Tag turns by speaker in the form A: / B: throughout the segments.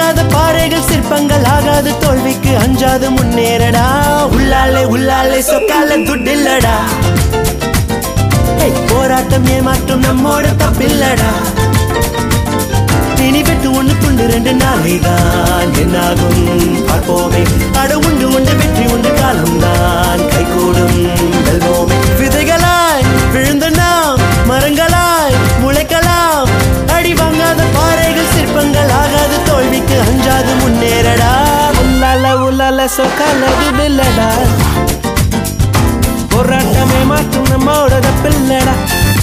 A: வாங்காத பாறைகள் சிற்பங்கள் ஆகாது தோல்விக்கு அஞ்சாது முன்னேறடா உள்ளாலே உள்ளாலே சொக்கால துட்டில்லடா ஏய், போராட்டம் ஏமாற்றம் நம்மோட தப்பில்லடா இனி வெட்டு ஒண்ணு துண்டு ரெண்டு நாளைதான் என்னாகும் பார்ப்போமே அட உண்டு உண்டு வெற்றி உண்டு காலம்தான் கைகூடும் வெல்வோமே விதைகளாய் விழுந்த நாம் மரங்களாய் முளைக்கலாம் அடி வாங்காத பாறைகள் சிற்பங்கள் ஆகாது தோல்விக்கு அஞ்சாது முன்னேறடா உள்ளால உள்ளால சொக்காலது பில்லடா போராட்டமே மாற்றும் நம்மோட தப்பில்லடா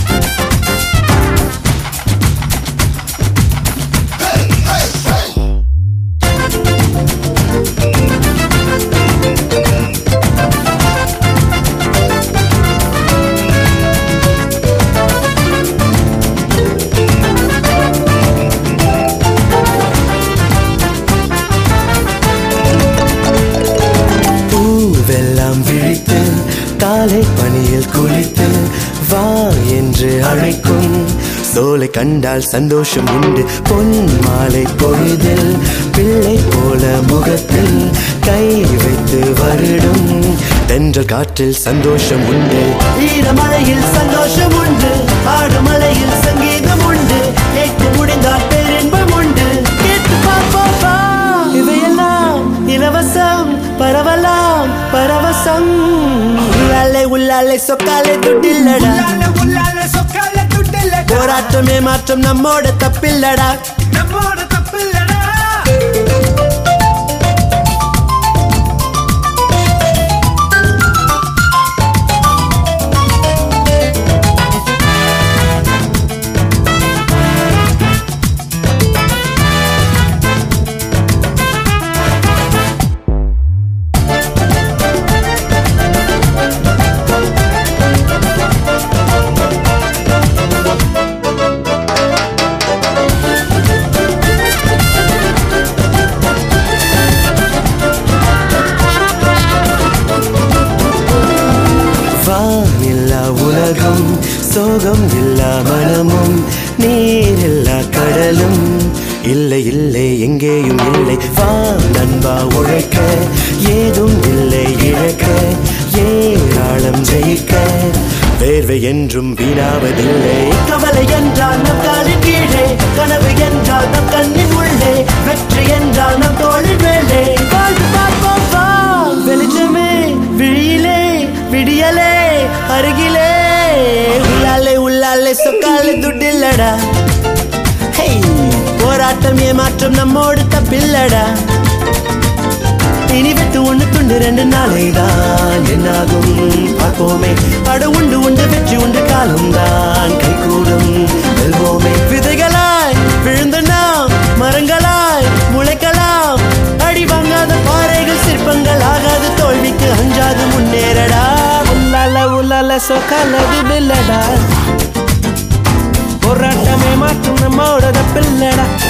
A: பூவெல்லாம் விழித்து காலை பணியில் குளித்து வா என்று அழைக்கும் சோலை கண்டால் சந்தோஷம் உண்டு பொன் மாலை பொழுதில் பிள்ளை போல முகத்தில் கை வைத்து வருடும் தென்றல் காற்றில் சந்தோஷம் உண்டு ஈரமழையில் சந்தோஷம் உண்டு ஆடுமலையில் சங்கீதம் உண்டு கேட்டு முடிந்தால் பேரின்பம் உண்டு கேட்டு பாப்பா இவையெல்லாம் இலவசம் பரவலாம் பரவசம் உள்ளாலே உள்ளாலே சொக்காலே துட்டில்லடா
B: உள்ளால உள்ளால சொக்கால துட்டில்ல
A: போராட்டமே மாற்றம் நம்மோட தப்பில்லடா
B: நம்மோட தப்பில்லடா
A: வானில்லா உலகம் சோகம் இல்லா மனமும் நீரில்லா கடலும் இல்லை இல்லை எங்கேயும் இல்லை வா நண்பா உழைக்க ஏதும் இல்லை இழக்க ஏராளம் ஜெயிக்க வேர்வை என்றும் வீணாவதில்லை கவலை என்றால் நம் காலின் கீழே கனவு என்றால் நம் கண்ணின் உள்ளே வெற்றி என்றால் நம் தோளின் மேலே வாழ்ந்து பார்ப்போம் வா வெளிச்சமே விழியிலே விடியலே அருகிலே உள்ளாலே உள்ளாலே சொக்காலே துட்டில்லடா ஹேய், போராட்டம் ஏமாற்றம் நம்மோடு தப்பில்லடா இனி வெட்டு ஒண்ணு துண்டு ரெண்டு நாளைதான் என்னாகும் பார்ப்போமே அட உண்டு உண்டு வெற்றி உண்டு காலம்தான் கைகூடும் வெல்வோமே விதைகளாய் விழுந்த நாம் மரங்களாய் முளைக்கலாம் அடி வாங்காத பாறைகள் சிற்பங்கள் ஆகாது தோல்விக்கு அஞ்சாது முன்னேறடா உள்ளால உள்ளால சொக்காலது பில்லடா போராட்டமே மாற்றும் நம்மோட தப்பில்லடா